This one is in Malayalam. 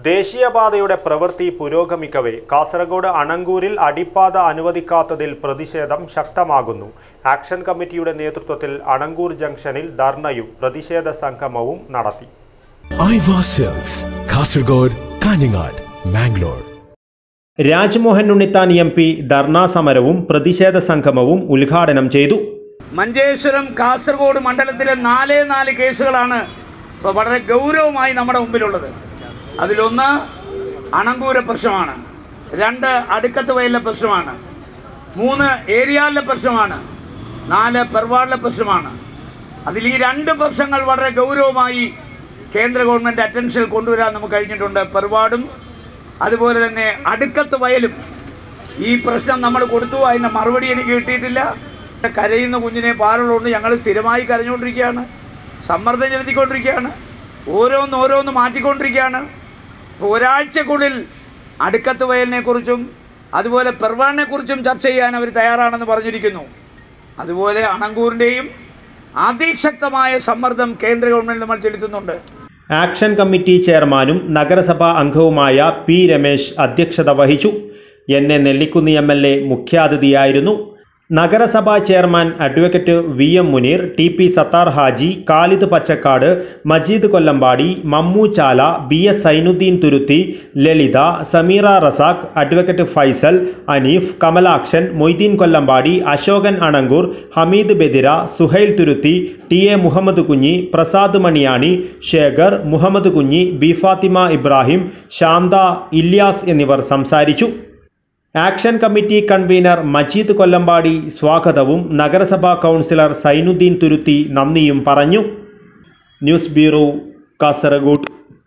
ദേശീയപാതയുടെ പ്രവൃത്തി പുരോഗമിക്കവേ കാസർഗോഡ് അണങ്കൂരിൽ അടിപ്പാത അനുവദിക്കാത്തതിൽ പ്രതിഷേധം ശക്തമാകുന്നു ആക്ഷൻ കമ്മിറ്റിയുടെ നേതൃത്വത്തിൽ അണങ്കൂർ ജംഗ്ഷനിൽ ധർണയും പ്രതിഷേധ സംഗമവും നടത്തി ഐവാ സെൽസ് കാസർഗോഡ് കാഞ്ഞങ്ങാട് മാംഗ്ലൂർ രാജ്മോഹൻ ഉണ്ണിത്താൻ എം പി ധർണാ സമരവും പ്രതിഷേധ സംഗമവും ഉദ്ഘാടനം ചെയ്തു മഞ്ചേശ്വരം കാസർഗോഡ് മണ്ഡലത്തിലെ നാലേ നാല് കേസുകളാണ് ഇപ്പോൾ വളരെ ഗൗരവമായി നമ്മുടെ മുമ്പിലുള്ളത് അതിലൊന്ന് അണങ്കൂര പ്രശ്നമാണ് രണ്ട് അടുക്കത്ത് വയലിലെ പ്രശ്നമാണ് മൂന്ന് ഏരിയാലിലെ പ്രശ്നമാണ് നാല് പെർവാളിലെ പ്രശ്നമാണ് അതിൽ ഈ രണ്ട് പ്രശ്നങ്ങൾ വളരെ ഗൗരവമായി കേന്ദ്ര ഗവൺമെൻറ് അറ്റൻഷനിൽ കൊണ്ടുവരാൻ നമുക്ക് കഴിഞ്ഞിട്ടുണ്ട് പെർവാടും അതുപോലെ തന്നെ അടുക്കത്ത് വയലും ഈ പ്രശ്നം നമ്മൾ കൊടുത്തു അതിൻ്റെ മറുപടി എനിക്ക് കിട്ടിയിട്ടില്ല കരയുന്ന കുഞ്ഞിനെ പാലുള്ളതുകൊണ്ട് ഞങ്ങൾ സ്ഥിരമായി കരഞ്ഞുകൊണ്ടിരിക്കുകയാണ് സമ്മർദ്ദം ചെലുത്തിക്കൊണ്ടിരിക്കുകയാണ് ഓരോന്ന് ഓരോന്ന് മാറ്റിക്കൊണ്ടിരിക്കുകയാണ് ഇപ്പോൾ ഒരാഴ്ചക്കുള്ളിൽ അടുക്കത്ത് വയലിനെക്കുറിച്ചും അതുപോലെ പെർവാണിനെക്കുറിച്ചും ചർച്ച ചെയ്യാൻ അവർ തയ്യാറാണെന്ന് പറഞ്ഞിരിക്കുന്നു അതുപോലെ അണങ്കൂറിൻ്റെയും അതിശക്തമായ സമ്മർദ്ദം കേന്ദ്ര ഗവൺമെൻറ് നമ്മൾ ചെലുത്തുന്നുണ്ട് ആക്ഷൻ കമ്മിറ്റി ചെയർമാനും നഗരസഭാ അംഗവുമായ പി രമേശ് അധ്യക്ഷത വഹിച്ചു N A Nellikkunnu M L A മുഖ്യാതിഥിയായിരുന്നു നഗരസഭാ chairman advocate V M Muneer T P Sattar Haji Khalid Pachakkad Majeed Kollampady Mammu Chala B S Zainuddin Thuruthi Lalitha Sameera Razak advocate Faisal Aneef Kamalakshan Moideen Kollampady Ashokan Anangoor Hameed Bedira Suhail Thuruthi T A Muhammad Kunhi Prasad Maniyani Shekhar Muhammad Kunhi B Fathima Ibrahim Shantha Ilyas എന്നിവർ സംസാരിച്ചു action committee convener Majeed Kollampady സ്വാഗതവും നഗരസഭാ കൗൺസിലർ സൈനുദ്ദീൻ തുരുത്തി നന്ദിയും പറഞ്ഞു ന്യൂസ് ബ്യൂറോ കാസർഗോഡ്